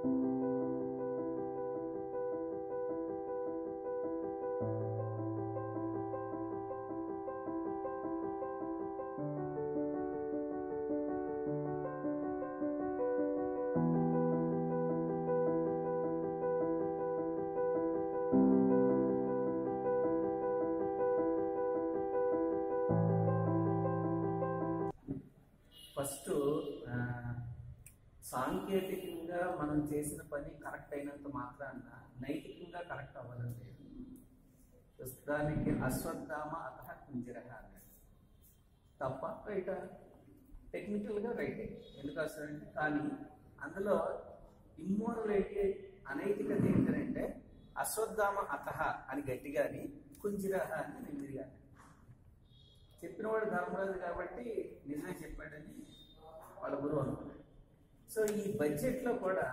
First ఆ, సాంకేతికంగా మనం చేసిన పని కరెక్ట్ అయినంత మాత్రాన నైతికంగా కరెక్ట్ అవ్వడం లేదు ప్రస్తుతానికి అశ్వత్థామ అత కుంజరహ అన్నాడు తప్ప రైటా టెక్నికల్గా రైటే ఎందుకు వస్తాడంటే కానీ అందులో ఇమ్మోరలేటి అనైతికత ఏంటంటే అశ్వత్థామ అతహ అని గట్టిగాని కుంజిరహ అని నెమ్మదిగా చెప్పినవాడు ధర్మరాజు కాబట్టి నిజమే చెప్పాడని వాళ్ళ గురువు అనుకున్నాడు సో ఈ బడ్జెట్లో కూడా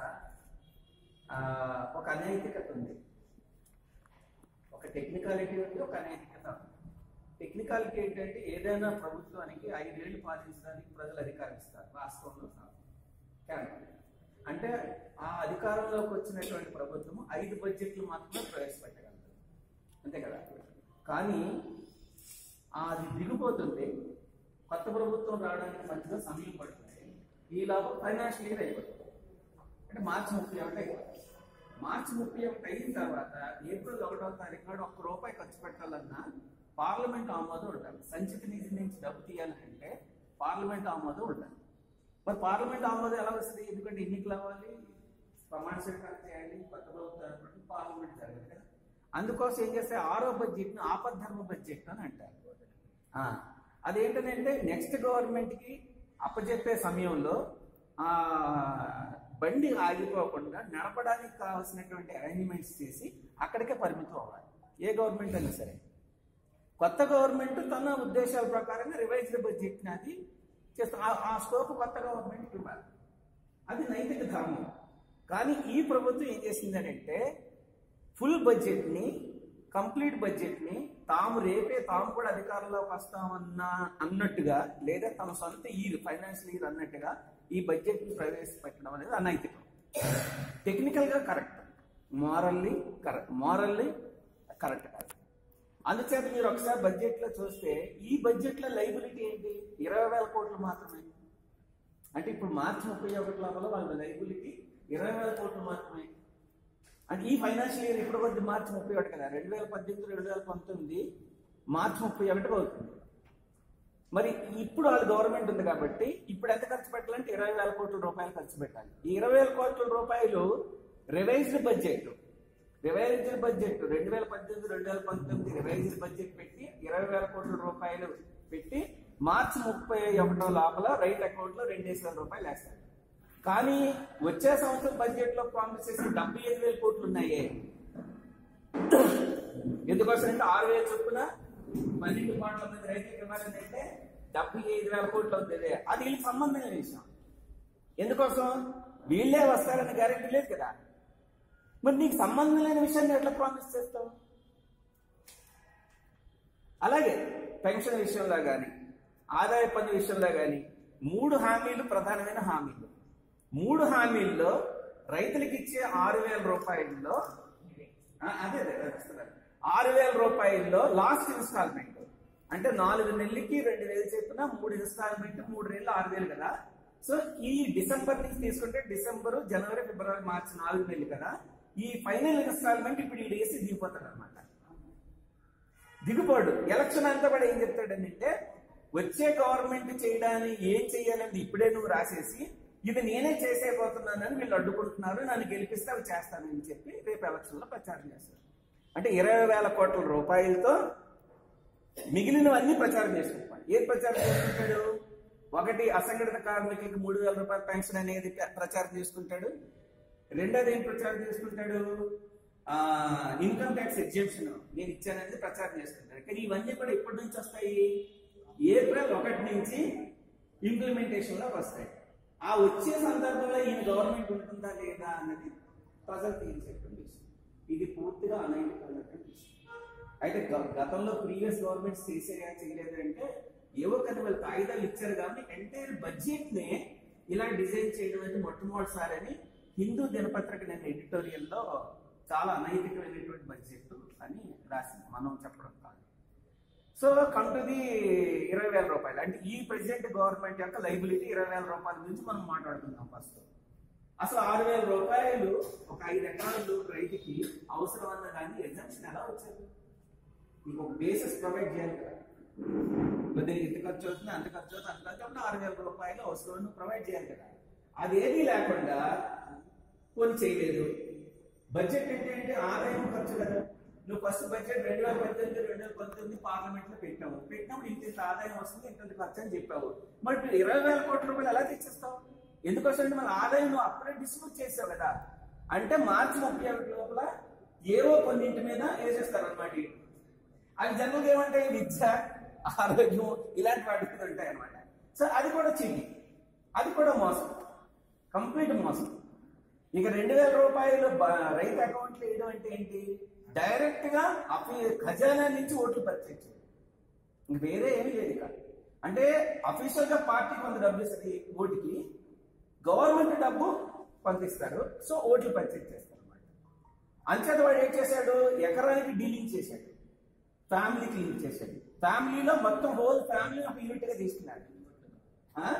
ఆ, ఒక అనైతికత ఉంది ఒక టెక్నికాలిటీ ఉంది ఒక అనైతికత ఉంది టెక్నికాలిటీ ఏంటంటే ఏదైనా ప్రభుత్వానికి ఐదేళ్లు పాలించడానికి ప్రజలు అధికారం ఇస్తారు వాస్తవంలో కాదు కేవలం. అంటే ఆ అధికారంలోకి వచ్చినటువంటి ప్రభుత్వం ఐదు బడ్జెట్లు మాత్రమే ప్రవేశపెట్టగలదు అంతే కదా కానీ ఆ అది దిగిపోతుంది కొత్త ప్రభుత్వం రావడానికి మధ్యలో సమయం పడుతుంది ఈ లోపల ఫైనాన్షియల్ ఇయర్ అయిపోతుంది అంటే మార్చి ముప్పై ఒకటి అయిపోతుంది మార్చి ముప్పై ఒకటి అయిన తర్వాత ఏప్రిల్ ఒకటో తారీఖు నాడు ఒక్క రూపాయి ఖర్చు పెట్టాలన్నా పార్లమెంట్ ఆమోదం ఉండాలి సంచిత నిధి నుంచి డబ్బు తీయాలంటే పార్లమెంట్ ఆమోదం ఉండాలి మరి పార్లమెంట్ ఆమోదం ఎలా వస్తుంది ఎందుకంటే ఎన్నికలు అవ్వాలి ప్రమాణ స్వీకారం చేయాలి కొత్త ప్రభుత్వం ఏర్పడి పార్లమెంట్ జరగదు కదా అందుకోసం ఏం చేస్తే ఆరో బడ్జెట్ ను ఆపద్ధర్మ బడ్జెట్ అని అంటారు ఆ, అదేంటంటే నెక్స్ట్ గవర్నమెంట్ కి అప్పచెప్పే సమయంలో ఆ బండి ఆగిపోకుండా నడపడానికి కావాల్సినటువంటి అరేంజ్మెంట్స్ చేసి అక్కడికే పరిమితం అవ్వాలి ఏ గవర్నమెంట్ అయినా సరే కొత్త గవర్నమెంట్ తన ఉద్దేశాల ప్రకారంగా రివైజ్డ్ బడ్జెట్ అది చేస్తా ఆ- ఆ స్కోప్ కొత్త గవర్నమెంట్ ఇవ్వాలి అది నైతిక ధర్మం కానీ ఈ ప్రభుత్వం ఏం చేసిందంటే ఫుల్ బడ్జెట్ని కంప్లీట్ బడ్జెట్ని తాము రేపే తాము కూడా అధికారంలోకి వస్తామన్న అన్నట్టుగా లేదా తమ సొంత ఇయర్ ఫైనాన్షియల్ ఇయర్ అన్నట్టుగా ఈ బడ్జెట్ని ప్రవేశపెట్టడం అనేది అనైతికం టెక్నికల్గా correct morally correct morally correct కాదు అందుచేత మీరు ఒకసారి బడ్జెట్లో చూస్తే ఈ బడ్జెట్లో లైబిలిటీ ఏంటి ఇరవై వేల కోట్లు మాత్రమే అంటే ఇప్పుడు మార్చి ముప్పై ఒకటి లోపల వాళ్ళ లైబిలిటీ ఇరవై వేల కోట్లు మాత్రమే అంటే ఈ ఫైనాన్షియల్ ఇయర్ ఇప్పుడు కొద్ది మార్చి ముప్పై ఒకటి కదా రెండు వేల పద్దెనిమిది రెండు వేల పంతొమ్మిది మార్చి ముప్పై ఒకటికి అవుతుంది మరి ఇప్పుడు వాళ్ళ గవర్నమెంట్ ఉంది కాబట్టి ఇప్పుడు ఎంత ఖర్చు పెట్టాలంటే ఇరవై వేల కోట్ల రూపాయలు ఖర్చు పెట్టాలి ఈ ఇరవై వేల కోట్ల రూపాయలు రివైజ్డ్ బడ్జెట్ రివైజ్డ్ బడ్జెట్ రెండు వేల పద్దెనిమిది రెండు వేల పంతొమ్మిది రివైజ్డ్ బడ్జెట్ పెట్టి ఇరవై వేల కోట్ల రూపాయలు పెట్టి మార్చి ముప్పై ఒకటో లోపల రైట్ అకౌంట్ లో రెండేసి వేల రూపాయలు వేస్తారు కానీ వచ్చే సంవత్సరం బడ్జెట్ లో ప్రామిస్ చేసిన డెబ్బై ఐదు వేల కోట్లు ఉన్నాయే ఎందుకోసం అంటే ఆరు వేల చొప్పున పన్నెండు కోట్ల మంది రైతులకు ఇవ్వాలని అంటే డెబ్బై ఐదు వేల కోట్లు అవుతుంది అది వీళ్ళకి సంబంధం లేని విషయం ఎందుకోసం వీళ్ళే వస్తారని గ్యారెంటీ లేదు కదా మరి నీకు సంబంధం లేని విషయాన్ని ఎట్లా ప్రామిస్ చేస్తావు అలాగే పెన్షన్ విషయంలో కానీ ఆదాయ పన్ను విషయంలో కానీ మూడు హామీలు ప్రధానమైన హామీలు మూడు హామీల్లో రైతులకు ఇచ్చే ఆరు వేల రూపాయల్లో ఆ, అదే అదే అదే వస్తున్నాను. ఆరు వేల రూపాయల్లో లాస్ట్ ఇన్స్టాల్మెంట్ అంటే నాలుగు నెలలకి రెండు వేలు చెప్పిన మూడు ఇన్స్టాల్మెంట్ మూడు నెలలు ఆరు వేలు కదా సో ఈ డిసెంబర్ నుంచి తీసుకుంటే డిసెంబర్ జనవరి ఫిబ్రవరి మార్చి నాలుగు నెలలు కదా ఈ ఫైనల్ ఇన్స్టాల్మెంట్ ఇప్పుడు ఈ వేసి దిగిపోతాడు అనమాట దిగుబడు ఎలక్షన్ అంతా కూడా ఏం చెప్తాడనంటే వచ్చే గవర్నమెంట్ చేయడానికి ఏం చేయాలని ఇప్పుడే నువ్వు రాసేసి ఇది నేనే చేసేపోతున్నానని వీళ్ళు అడ్డుకుంటున్నారు నన్ను గెలిపిస్తే అవి చేస్తానని చెప్పి రేపు ఎలక్షన్ లో ప్రచారం చేస్తారు అంటే ఇరవై వేల కోట్ల రూపాయలతో మిగిలినవన్నీ ప్రచారం చేసుకుంటాడు ఏది ప్రచారం చేసుకుంటాడు ఒకటి అసంఘటిత కార్మికులకు మూడు వేల రూపాయల పెన్షన్ అనేది ప్ర- ప్రచారం చేసుకుంటాడు రెండోది ఏం ప్రచారం చేసుకుంటాడు ఇన్కమ్ ట్యాక్స్ ఎగ్జామ్షన్ నేను ఇచ్చాననేది ప్రచారం చేసుకుంటాడు కానీ ఇవన్నీ కూడా ఎప్పటి నుంచి వస్తాయి ఏప్రిల్ ఒకటి నుంచి ఇంప్లిమెంటేషన్ లోకి వస్తాయి ఆ వచ్చే సందర్భంలో ఈ గవర్నమెంట్ ఉంటుందా లేదా అన్నది ప్రజలు తీర్చేటువంటి విషయం ఇది పూర్తిగా అనైతికమైనటువంటి విషయం అయితే గ- గతంలో ప్రీవియస్ గవర్నమెంట్స్ చేసేయా చేయలేదు అంటే ఏవో కానీ వాళ్ళు కాగితాలు ఇచ్చారు కాబట్టి ఎంటైర్ బడ్జెట్ నే ఇలా డిజైన్ చేయడం అనేది మొట్టమొదటిసారి అని హిందూ దినపత్రిక నేను ఎడిటోరియల్లో చాలా అనైతికమైనటువంటి బడ్జెట్ అని రాసింది మనం చెప్పడం కాదు సో కమ్ టు ది ఇరవై వేల రూపాయలు అంటే ఈ ప్రెసిడెంట్ గవర్నమెంట్ యొక్క లైబిలిటీ ఇరవై వేల రూపాయల గురించి మనం మాట్లాడుకుందాం ఫస్ట్ అసలు ఆరు వేల రూపాయలు ఒక ఐదు ఎకరాలు రైతుకి అవసరం అన్న దాన్ని ఎగ్జామ్షన్ ఎలా వచ్చారు మీకు ఒక బేసిస్ ప్రొవైడ్ చేయాలి కదా ఇప్పుడు దీనికి ఇంత ఖర్చు అవుతుంది అంత ఖర్చు అవుతుంది అంత ఖర్చు అవుతుంది ఆరు వేల రూపాయలు అవసరం ప్రొవైడ్ చేయాలి కదా అదేమీ లేకుండా కొన్ని చేయలేదు బడ్జెట్ అంటే ఏంటి ఆదాయం ఖర్చు కదా నువ్వు ఫస్ట్ బడ్జెట్ రెండు వేల పద్దెనిమిది రెండు వేల పంతొమ్మిది పార్లమెంట్ లో పెట్టావు పెట్టినప్పుడు ఇంత ఇంత ఆదాయం వస్తుంది ఇంత ఖర్చు అని చెప్పావు మరి ఇప్పుడు ఇరవై వేల కోట్ల రూపాయలు ఎలా తెచ్చిస్తావు ఎందుకోసం అంటే మన ఆదాయం నువ్వు అప్పుడే డిస్ట్రిబ్యూట్ చేసావు కదా అంటే మార్చి ముప్పై ఒకటి లోపల ఏవో కొన్నింటి మీద వేసేస్తారు అనమాట అవి జనరల్గా ఏమంటాయి విద్య ఆరోగ్యం ఇలాంటి వాటి మీద ఉంటాయి అనమాట సో అది కూడా చీటింగ్ అది కూడా మోసం కంప్లీట్ మోసం ఇక రెండు వేల రూపాయలు బ- రైతు అకౌంట్లో వేయడం అంటే ఏంటి డైరెక్ట్ గా అఫీ- ఖజానా నుంచి ఓట్లు పర్చేజ్ చేయడం ఇంక వేరే ఏమీ లేదు ఇక అంటే అఫీషియల్ గా పార్టీ కొంత డబ్బు ఇస్తుంది ఓటుకి గవర్నమెంట్ డబ్బు పంపిస్తారు సో ఓట్లు పర్చేజ్ చేస్తారు అనమాట అంచేత వాడు ఏం చేశాడు ఎకరానికి డీలింగ్ చేశాడు ఫ్యామిలీకి లింక్ చేశాడు ఫ్యామిలీలో మొత్తం హోల్ ఫ్యామిలీ ఒక యూనిట్ గా తీసుకున్నాడు ఆ?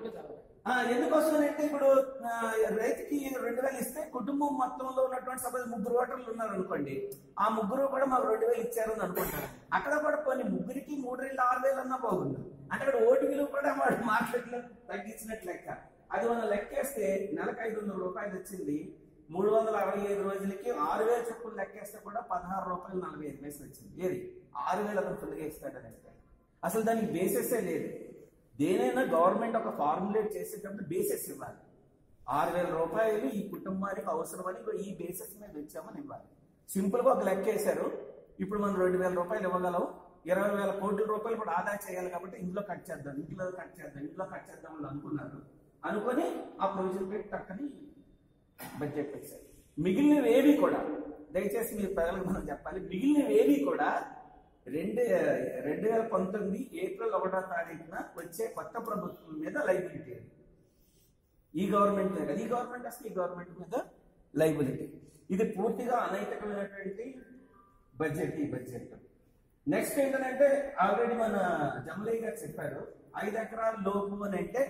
ఆ, ఎందుకోసం అంటే ఇప్పుడు ఆ, రైతుకి రెండు వేలు ఇస్తే కుటుంబం మొత్తంలో ఉన్నటువంటి సపోజ్ ముగ్గురు ఓటర్లు ఉన్నారు అనుకోండి ఆ ముగ్గురు కూడా మాకు రెండు వేలు ఇచ్చారు అని అనుకుంటారు అక్కడ కూడా కొన్ని ముగ్గురికి మూడు రెండు ఆరు వేలు అన్నా బాగుంది అంటే అక్కడ ఓటు విలువ కూడా వాడు మార్కెట్లో తగ్గించినట్టు లెక్క అది మనం లెక్కేస్తే నెలకు ఐదు వందల రూపాయలు వచ్చింది మూడు వందల అరవై ఐదు రోజులకి ఆరు వేల చొప్పులు లెక్కేస్తే కూడా పదహారు రూపాయలు నలభై ఐదు పైసలు వచ్చింది ఏది ఆరు వేలు అతను ఫుల్గా ఇస్తాడని అంటే అసలు దానికి బేసెసే లేదు దేనైనా గవర్నమెంట్ ఒక ఫార్ములేట్ చేసేటప్పుడు బేసిస్ ఇవ్వాలి ఆరు వేల రూపాయలు ఈ కుటుంబానికి అవసరమని ఇగో ఈ బేసిస్ మీద ఇచ్చామని ఇవ్వాలి సింపుల్ గా ఒక లెక్క వేశారు ఇప్పుడు మనం రెండు వేల రూపాయలు ఇవ్వగలం ఇరవై వేల కోట్ల రూపాయలు కూడా ఆదా చేయాలి కాబట్టి ఇంట్లో కట్ చేద్దాం ఇంట్లో కట్ చేద్దాం ఇంట్లో కట్ చేద్దాం అని అనుకున్నారు అనుకొని ఆ ప్రొవిజన్ పెట్టి టక్కని బడ్జెట్ పెట్టారు మిగిలినవి ఏవి కూడా దయచేసి మీరు ప్రజలకు మనం చెప్పాలి మిగిలినవి ఏవి కూడా రెండు రెండు వేల పంతొమ్మిది ఏప్రిల్ ఒకటో తారీఖున వచ్చే కొత్త ప్రభుత్వం మీద లైబిలిటీ అది ఈ గవర్నమెంట్ మీద ఈ గవర్నమెంట్ అసలు ఈ గవర్నమెంట్ మీద లైబిలిటీ ఇది పూర్తిగా అనైతికమైనటువంటి బడ్జెట్ ఈ బడ్జెట్ నెక్స్ట్ ఏంటంటే ఆల్రెడీ మన జమలయ్య గారు చెప్పారు ఐదు ఎకరాల లోపు అని అంటే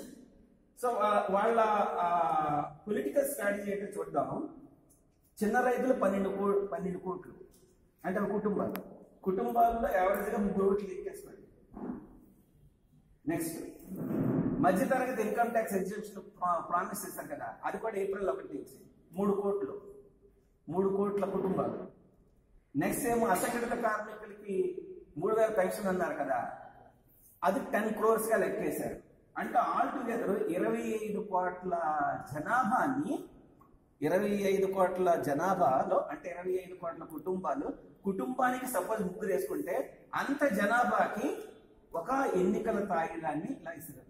సో వా- వాళ్ళ పొలిటికల్ స్ట్రాటజీ ఏంటో చూద్దాం చిన్న రైతులు పన్నెండు కో పన్నెండు కోట్లు అంటే ఒక కుటుంబాలు కుటుంబాల్లో యావరేజ్ గా ముగ్గురు ఓట్లు ఎక్కేస్తున్నాడు నెక్స్ట్ మధ్యతరగతి ఇన్కమ్ ట్యాక్స్ ఎగ్జిబిషన్ ప్రామిస్ చేశారు కదా అది కూడా ఏప్రిల్ ఒకటి నుంచి మూడు కోట్లు మూడు కోట్ల కుటుంబాలు నెక్స్ట్ ఏమో అసంఘటిత కార్మికులకి మూడు వేల పెన్షన్ అన్నారు కదా అది టెన్ క్రోర్స్ గా లెక్కేశారు అంటే ఆల్ టుగెదర్ ఇరవై ఐదు కోట్ల జనాభాని ఇరవై ఐదు కోట్ల జనాభాలో అంటే ఇరవై ఐదు కోట్ల కుటుంబాలు కుటుంబానికి సపోజ్ ముగ్గురు వేసుకుంటే అంత జనాభాకి ఒక ఎన్నికల తాయిలాన్ని ఇలా ఇస్తారు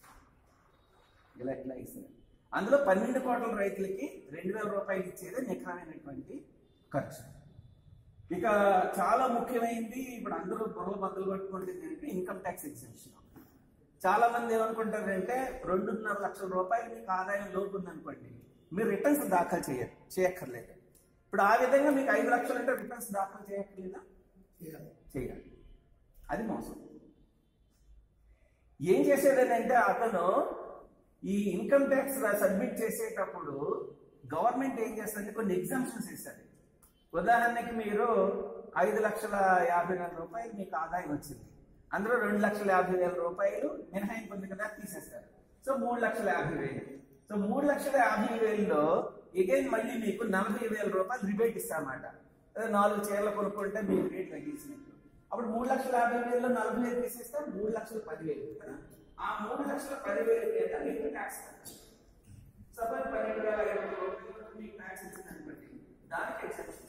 ఇలా ఇలా ఇస్తారు అందులో పన్నెండు కోట్ల రైతులకి రెండు వేల రూపాయలు ఇచ్చేదే నిఖరమైనటువంటి ఖర్చు ఇక చాలా ముఖ్యమైనది ఇప్పుడు అందరూ బుర్రలు బద్దలు పట్టుకుంటుంది ఏంటంటే ఇన్కమ్ ట్యాక్స్ ఎగ్జిబిషన్ చాలా మంది ఏమనుకుంటారంటే రెండున్నర లక్షల రూపాయలు మీకు ఆదాయం లోపు ఉందనుకోండి మీరు రిటర్న్స్ దాఖలు చేయరు చేయక్కర్లేదు ఇప్పుడు ఆ విధంగా మీకు ఐదు లక్షలు అంటే రిటర్న్స్ దాఖలు చేయక్కర్లేదా చేయాలి అది మోసం ఏం చేసేదంటే అతను ఈ ఇన్కమ్ ట్యాక్స్ సబ్మిట్ చేసేటప్పుడు గవర్నమెంట్ ఏం చేస్తుంది కొన్ని ఎగ్జామ్షన్స్ ఇస్తుంది ఉదాహరణకి మీరు ఐదు లక్షల యాభై వేల రూపాయలు మీకు ఆదాయం వచ్చింది అందులో రెండు లక్షల యాభై వేల రూపాయలు మినహాయింపు ఉంది కదా తీసేస్తారు సో మూడు లక్షల యాభై వేలు సో మూడు లక్షల యాభై వేలలో ఎగైన్ మళ్ళీ మీకు నలభై వేల రూపాయలు రిబేట్ ఇస్తామన్నమాట అదే నాలుగు చీరలు కొనుక్కుంటే మీకు రేట్ తగ్గించినట్టు అప్పుడు మూడు లక్షల యాభై వేలలో నలభై వేలు తీసేస్తే మూడు లక్షల పదివేలు కదా ఆ మూడు లక్షల పదివేలు మీద మీకు ట్యాక్స్ సపోజ్ పన్నెండు వేల ఐదు వందల రూపాయలు మీకు ట్యాక్స్ ఇచ్చింది అనుకోండి దానికి ఎగ్జామ్షన్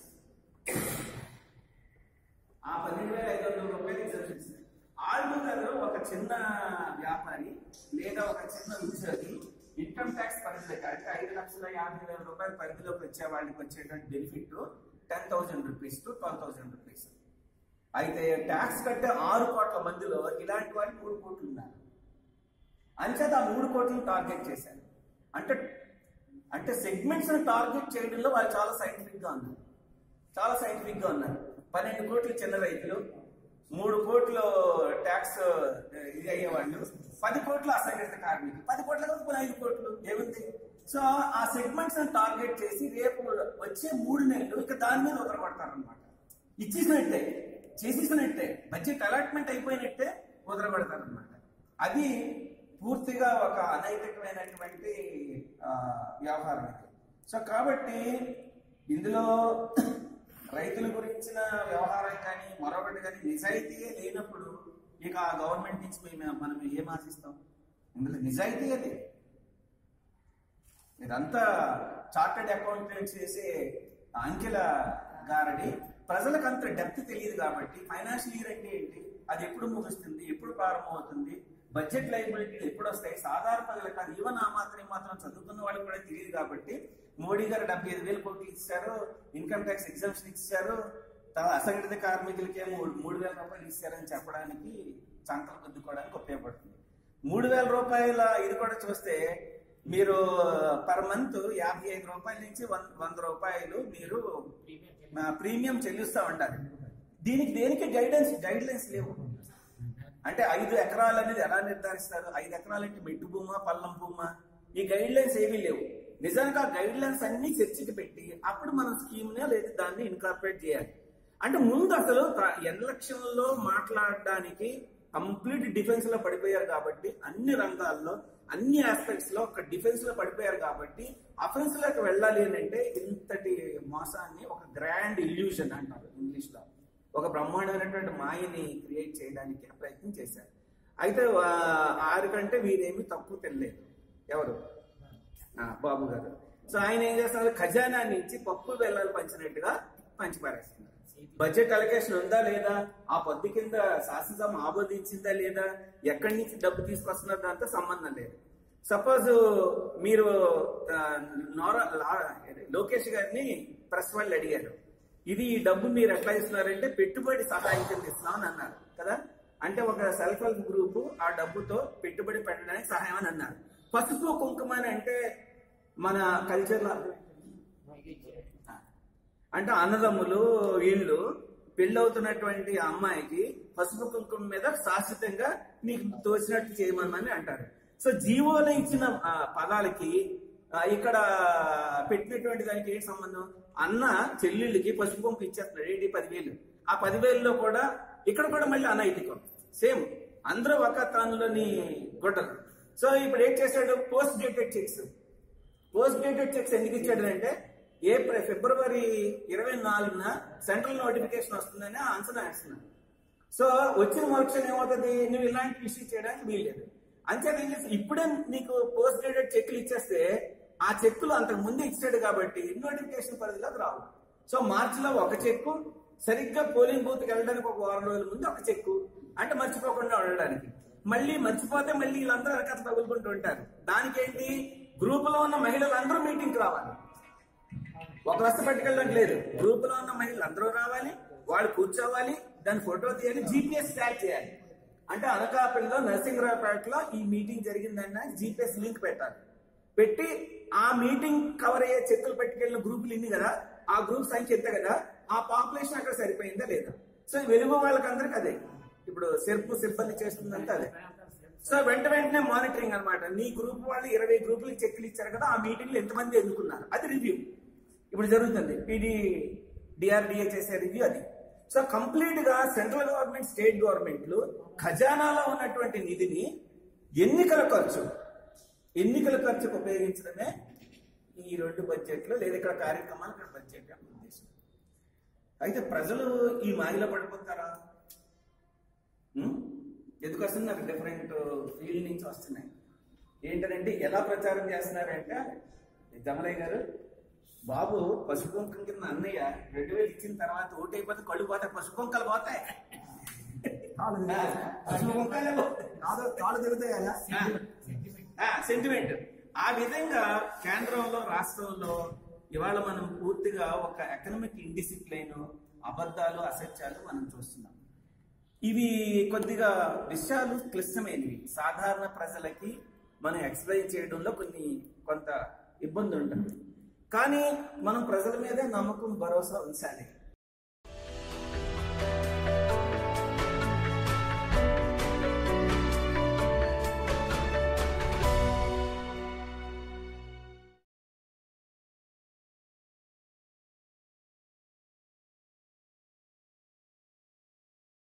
ఆ పన్నెండు వేల ఐదు వందల రూపాయలు ఎగ్జామ్షన్ ఇస్తుంది ఆల్టుగెదర్ ఒక చిన్న వ్యాపారి లేదా ఒక చిన్న ఉద్యోగి ఇన్కమ్ ట్యాక్స్ పరిధిలోకి అంటే ఐదు లక్షల యాభై వేల రూపాయల పరిధిలోకి వచ్చే వాళ్ళకి వచ్చేటువంటి benefit ten thousand rupees to twelve thousand rupees అయితే ట్యాక్స్ కట్టే ఆరు కోట్ల మందిలో ఇలాంటి వాళ్ళు మూడు కోట్లు ఉన్నారు అంచేత ఆ మూడు కోట్లు టార్గెట్ చేశారు అంటే అంటే సెగ్మెంట్స్ టార్గెట్ చేయడంలో వాళ్ళు చాలా సైంటిఫిక్ గా ఉన్నారు చాలా సైంటిఫిక్ గా ఉన్నారు పన్నెండు కోట్లు చిన్న రైతులు మూడు కోట్లు ట్యాక్స్ ఇది అయ్యేవాళ్ళు పది కోట్లు అసంఘటిత కార్మికులు పది కోట్ల కదా ఐదు కోట్లు ఏముంది సో ఆ సెగ్మెంట్స్ టార్గెట్ చేసి రేపు వచ్చే మూడు నెలలు ఇక దాని మీద వదలబడతారు అనమాట ఇచ్చేసినట్టే చేసేసినట్టే బడ్జెట్ అలాట్మెంట్ అయిపోయినట్టే వదలబడతారు అనమాట అది పూర్తిగా ఒక అనైతికమైనటువంటి ఆ, వ్యవహారం ఇది సో కాబట్టి ఇందులో రైతుల గురించిన వ్యవహారం కానీ మరొకటి కానీ నిజాయితీయే లేనప్పుడు ఇక ఆ గవర్నమెంట్ నుంచి మేము మనం ఏం ఆశిస్తాం ఇందులో నిజాయితీ అది ఇదంతా చార్టెడ్ అకౌంటెంట్స్ చేసే అంకెల గారడి ప్రజలకు అంత డెప్త్ తెలియదు కాబట్టి ఫైనాన్షియల్ ఇయర్ అంటే ఏంటి అది ఎప్పుడు ముగుస్తుంది ఎప్పుడు ప్రారంభమవుతుంది బడ్జెట్ లైబిలిటీలు ఎప్పుడు వస్తాయి సాధారణ ప్రజలకు కాదు ఈవెన్ ఆ మాత్రం ఈ మాత్రం చదువుకున్న వాళ్ళకి కూడా తెలియదు కాబట్టి మోడీ గారు డెబ్బై ఐదు వేలు కోట్లు ఇచ్చారు ఇన్కమ్ ట్యాక్స్ ఎగ్జామ్షన్ ఇచ్చారు తర్వాత అసంఘటిత కార్మికులకే మూడు మూడు వేల రూపాయలు ఇచ్చారని చెప్పడానికి చంకలు గుద్దుకోవడానికి ఉపయోగపడుతుంది మూడు వేల రూపాయల ఇది కూడా చూస్తే మీరు పర్ మంత్ యాభై ఐదు రూపాయల నుంచి వంద వంద రూపాయలు మీరు ఆ, ప్రీమియం చెల్లిస్తూ ఉండాలి దీనికి దేనికి గైడెన్స్ గైడ్ లైన్స్ లేవు అంటే ఐదు ఎకరాలు అనేది ఎలా నిర్ధారిస్తారు ఐదు ఎకరాలు అంటే మెట్టు భూమా పల్లం భూమా ఈ గైడ్ లైన్స్ ఏమీ లేవు నిజానికి ఆ గైడ్ లైన్స్ అన్ని చర్చకి పెట్టి అప్పుడు మనం స్కీమ్ నే లేదా దాన్ని ఇన్కార్పొరేట్ చేయాలి అంటే ముందు అసలు ఎలక్షన్ లో మాట్లాడడానికి కంప్లీట్ డిఫెన్స్ లో పడిపోయారు కాబట్టి అన్ని రంగాల్లో అన్ని ఆస్పెక్ట్స్ లో ఒక డిఫెన్స్ లో పడిపోయారు కాబట్టి అఫెన్స్ లోకి వెళ్ళాలి అని అంటే ఇంతటి మోసాన్ని ఒక గ్రాండ్ ఇల్యూషన్ అంటారు ఇంగ్లీష్ లో ఒక బ్రహ్మాండమైనటువంటి మాయని క్రియేట్ చేయడానికి ప్రయత్నం చేశారు అయితే వా- ఆరికంటే వీరేమి తక్కువ తెలియలేదు ఎవరు ఆ, బాబు గారు సో ఆయన ఏం చేస్తున్నారు ఖజానా నుంచి పప్పు బెల్లాలు పంచినట్టుగా పంచిపారేస్తున్నారు బడ్జెట్ అలొకేషన్ ఉందా లేదా ఆ పద్దు కింద శాసనసభ ఆమోదించిందా లేదా ఎక్కడి నుంచి డబ్బు తీసుకొస్తున్నారు దాంతో సంబంధం లేదు సపోజ్ మీరు ఆ, నోరా లా- లోకేష్ గారిని ప్రెస్ వాళ్ళు అడిగారు ఇది ఈ డబ్బు మీరు ఎట్లా ఇస్తున్నారంటే పెట్టుబడి సహాయం కింద ఇస్తున్నామని అన్నారు కదా అంటే ఒక సెల్ఫ్ హెల్ప్ గ్రూప్ ఆ డబ్బుతో పెట్టుబడి పెట్టడానికి సహాయం అని అన్నారు పసుపు కుంకుమ అని అంటే మన కల్చర్ లో అంటే అన్నదమ్ములు వీళ్ళు పెళ్ళవుతున్నటువంటి ఆ అమ్మాయికి పసుపు కుంకుమ మీద శాశ్వతంగా నీకు తోచినట్టు చేయమని అంటారు సో జీవోలో ఇచ్చిన ఆ, పదాలకి ఆ, ఇక్కడ పెట్టినటువంటి దానికి ఏంటి సంబంధం అన్న చెల్లెళ్ళకి పసుపు కుంకుమ ఇచ్చేస్తున్నాడు ఏంటి పదివేలు ఆ పదివేలలో కూడా ఇక్కడ కూడా మళ్ళీ అనైతికం సేమ్ అందరూ ఒక తానులోని గొడ్డలు సో ఇప్పుడు ఏం చేశాడు post dated cheques post dated cheques ఎందుకు ఇచ్చాడు అంటే ఏప్రిల్ ఫిబ్రవరి ఇరవై నాలుగున సెంట్రల్ నోటిఫికేషన్ వస్తుందని అంచనా వేస్తున్నాడు సో వచ్చిన మరుక్షణం ఏమవుతుంది నువ్వు ఇలాంటి ఇష్యూ చేయడానికి వీల్లేదు అంచేత ఏం చేస్తే ఇప్పుడే నీకు పోస్ట్ డేటెడ్ చెక్లు ఇచ్చేస్తే ఆ చెక్కులు అంతకు ముందే ఇచ్చాడు కాబట్టి నోటిఫికేషన్ పరిధిలోకి రావు సో మార్చిలో ఒక చెక్కు సరిగ్గా పోలింగ్ బూత్ కి వెళ్ళడానికి ఒక వారం రోజుల ముందు ఒక చెక్కు అంటే మర్చిపోకుండా ఉండడానికి మళ్ళీ మర్చిపోతే మళ్ళీ వీళ్ళందరూ వెనకాల తగులుకుంటూ ఉంటారు దానికేంటి గ్రూప్ లో ఉన్న మహిళలందరూ మీటింగ్ రావాలి ఒక వస్త పట్టుకెళ్ళడానికి లేదు గ్రూప్ లో ఉన్న మహిళలు అందరూ రావాలి వాళ్ళు కూర్చోవాలి దాని ఫోటో తీయాలి జీపీఎస్ ట్యాగ్ చేయాలి అంటే అనకాపల్లిలో నరసింహరావుపేటలో ఈ మీటింగ్ జరిగిందన్న జీపీఎస్ లింక్ పెట్టాలి పెట్టి ఆ మీటింగ్ కవర్ అయ్యే చెక్కులు పెట్టుకెళ్ళిన గ్రూపులు ఇన్ని కదా ఆ గ్రూప్ సంఖ్య ఎంత కదా ఆ పాపులేషన్ అక్కడ సరిపోయిందా లేదా సో వెలుగు వాళ్ళకందరికి అదే ఇప్పుడు సెర్పు సిబ్బంది చేస్తుందంటే అదే సో వెంట వెంటనే మానిటరింగ్ అన్నమాట నీ గ్రూప్ వాళ్ళు ఇరవై గ్రూపులకి చెక్కులు ఇచ్చారు కదా ఆ మీటింగ్ లో ఎంతమంది ఎన్నుకున్నారు అది రివ్యూ ఇప్పుడు జరుగుతుంది పీడీ డిఆర్డిఏ చేసే రివ్యూ అది సో కంప్లీట్ గా సెంట్రల్ గవర్నమెంట్ స్టేట్ గవర్నమెంట్లు ఖజానాలో ఉన్నటువంటి నిధిని ఎన్నికల ఖర్చు ఎన్నికల ఖర్చుకు ఉపయోగించడమే ఈ రెండు బడ్జెట్లు లేదా ఇక్కడ కార్యక్రమాలు ఇక్కడ బడ్జెట్ యొక్క ఉద్దేశం అయితే ప్రజలు ఈ మాయలో పడిపోతారా ఉం? ఎందుకు వస్తుంది నాకు డిఫరెంట్ ఫీల్డ్ నుంచి వస్తున్నాయి ఏంటంటే ఎలా ప్రచారం చేస్తున్నారంటే జమలయ్య గారు బాబు పసుపు కుంకం కింద అన్నయ్య రెండు వేలు ఇచ్చిన తర్వాత ఓటు అయిపోతే కళ్ళు పోతాయి పసుపు కుంకలు పోతాయి కాళ్ళు ఆ, పసుపు కుంకాలే పోతాయి. కాదు కాళ్ళు తిరుగుతాయా సెంటిమెంట్ ఆ విధంగా కేంద్రంలో రాష్ట్రంలో ఇవాళ మనం పూర్తిగా ఒక ఎకనామిక్ ఇండిసిప్లైన్ అబద్ధాలు అసత్యాలు మనం చూస్తున్నాం ఇవి కొద్దిగా విషయాలు క్లిష్టమైనవి సాధారణ ప్రజలకి మనం ఎక్స్ప్లెయిన్ చేయడంలో కొన్ని కొంత ఇబ్బంది ఉంటుంది కానీ మనం ప్రజల మీదే నమ్మకం భరోసా ఉంచాలి